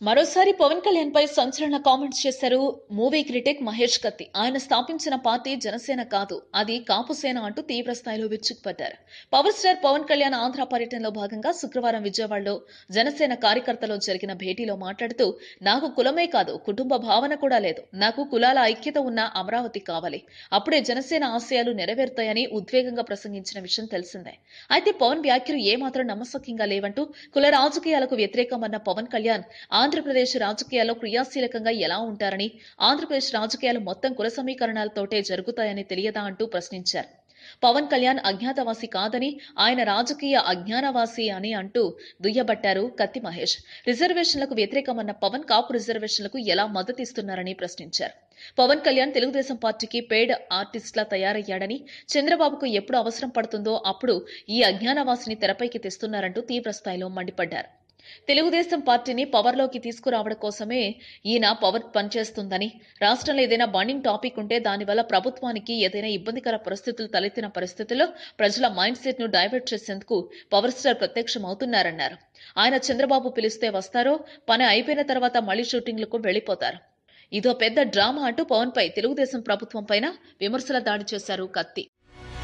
మరోసారి పవన్ కళ్యాణ్ పై సంచలన కామెంట్స్ చేశారు మూవీ క్రిటిక్ మహేష్ కత్తి ఆయన స్థాపించిన పార్టీ జనసేన కాదు అది కాపుసేన అంటూ తీవ్ర స్థాయిలో విరుచుకుపడ్డారు పవర్ స్టార్ పవన్ కళ్యాణ్ ఆంధ్ర పర్యటనలో భాగంగా శుక్రవారం విజయవాడలో జనసేన కార్యకర్తలో జరిగిన భేటీలో మాట్లాడుతూ నాకు కులమే కాదు కుటుంబ భావన కూడా లేదు నాకు కులాల ఐక్యత ఉన్న అమరావతి కావాలి అప్పుడే జనసేన ఆశయాలు నెరవేరుతాయని ఉద్వేగంగా ప్రసంగించిన విషయం తెలిసిందే అయితే పవన్ వ్యాఖ్యలు ఏమాత్రం నమ్మశక్యంగా లేవంటూ కుల రాజకీయాలకు వ్యతిరేకమన్న పవన్ కళ్యాణ్ ఆంధ్రప్రదేశ్ రాజకీయాల్లో క్రియాశీలకంగా ఎలా ఉంటారని ఆంధ్రప్రదేశ్ రాజకీయాలు మొత్తం కుల సమీకరణాలతోటే జరుగుతాయని తెలియదా అంటూ ప్రశ్నించారు పవన్ కళ్యాణ్ అజ్ఞాతవాసి కాదని ఆయన రాజకీయ అజ్ఞానవాసి అని అంటూ దుయ్యబట్టారు కత్తి మహేష్ రిజర్వేషన్లకు వ్యతిరేకమన్న పవన్ కాపు రిజర్వేషన్లకు ఎలా మద్దతిస్తున్నారని ప్రశ్నించారు పవన్ కళ్యాణ్ తెలుగుదేశం పార్టీకి పేడ్ ఆర్టిస్ట్లా తయారయ్యాడని చంద్రబాబుకు ఎప్పుడు అవసరం పడుతుందో అప్పుడు ఈ అజ్ఞానవాసిని తెరపైకి తెస్తున్నారంటూ తీవ్ర స్థాయిలో మండిపడ్డారు తెలుగుదేశం పార్టీని పవర్లోకి తీసుకురావడం కోసమే ఈయన పవర్ పనిచేస్తుందని రాష్ట్రంలో ఏదైనా బర్నింగ్ టాపిక్ ఉంటే దానివల్ల ప్రభుత్వానికి ఏదైనా ఇబ్బందికర పరిస్థితులు తలెత్తిన పరిస్థితుల్లో ప్రజల మైండ్ సెట్ ను డైవర్ట్ చేసేందుకు పవర్ స్టార్ ప్రత్యక్షం అవుతున్నారన్నారు ఆయన చంద్రబాబు పిలిస్తే వస్తారో పని అయిపోయిన తర్వాత మళ్లీ షూటింగ్లకు వెళ్లిపోతారు ఇదో పెద్ద డ్రామా అంటూ పవన్ పై తెలుగుదేశం ప్రభుత్వం పైన విమర్శల దాడి చేశారు కత్తి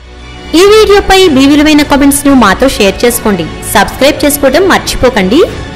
ఈ వీడియోపై మీ విలువైన కామెంట్స్ ను మాతో షేర్ చేసుకోండి సబ్స్క్రైబ్ చేసుకోవడం మర్చిపోకండి